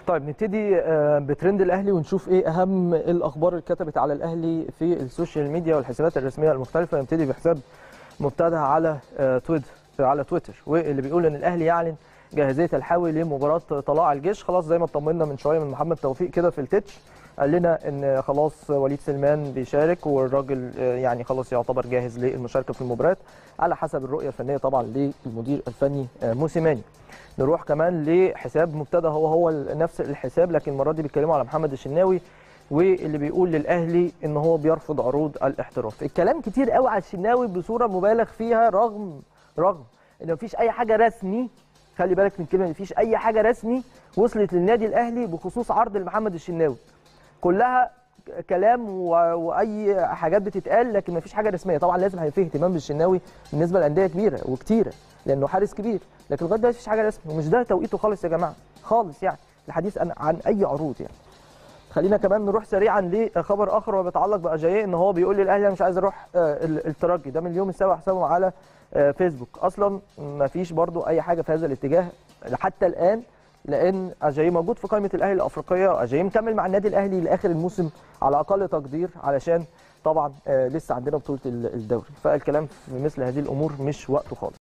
طيب نبتدي آه، بترند الاهلي ونشوف ايه اهم الاخبار اللي اتكتبت على الاهلي في السوشيال ميديا والحسابات الرسميه المختلفه نبتدي بحساب مبتدع على آه، تويتر على تويتر واللي بيقول ان الاهلي يعلن جاهزيه الحاوي لمباراه طلائع الجيش خلاص زي ما اطمنا من شويه من محمد توفيق كده في التتش قال لنا ان خلاص وليد سلمان بيشارك والراجل آه، يعني خلاص يعتبر جاهز للمشاركه في المباراه على حسب الرؤيه الفنيه طبعا للمدير الفني آه، موسيماني نروح كمان لحساب مبتدا هو هو نفس الحساب لكن المره دي بيتكلموا على محمد الشناوي واللي بيقول للاهلي ان هو بيرفض عروض الاحتراف الكلام كتير قوي على الشناوي بصوره مبالغ فيها رغم رغم ان مفيش اي حاجه رسمي خلي بالك من الكلمه مفيش اي حاجه رسمي وصلت للنادي الاهلي بخصوص عرض لمحمد الشناوي كلها كلام و... واي حاجات بتتقال لكن مفيش حاجه رسميه طبعا لازم هيبقى فيه اهتمام بالشناوي بالنسبه لانديه كبيره وكتيره لانه حارس كبير لكن لغايه دلوقتي مفيش حاجه رسمي ومش ده توقيته خالص يا جماعه خالص يعني الحديث عن, عن اي عروض يعني خلينا كمان نروح سريعا لخبر اخر وبيتعلق باجاييه ان هو بيقول للاهلي انا مش عايز اروح آه، ال- الترجي ده من اليوم السابع حسابه على آه، فيسبوك اصلا ما فيش برضو اي حاجه في هذا الاتجاه حتى الان لان اجاييه موجود في قائمه الاهلي الافريقيه اجاييه مكمل مع النادي الاهلي لاخر الموسم على اقل تقدير علشان طبعا آه، لسه عندنا بطوله ال- الدوري فالكلام في مثل هذه الامور مش وقته خالص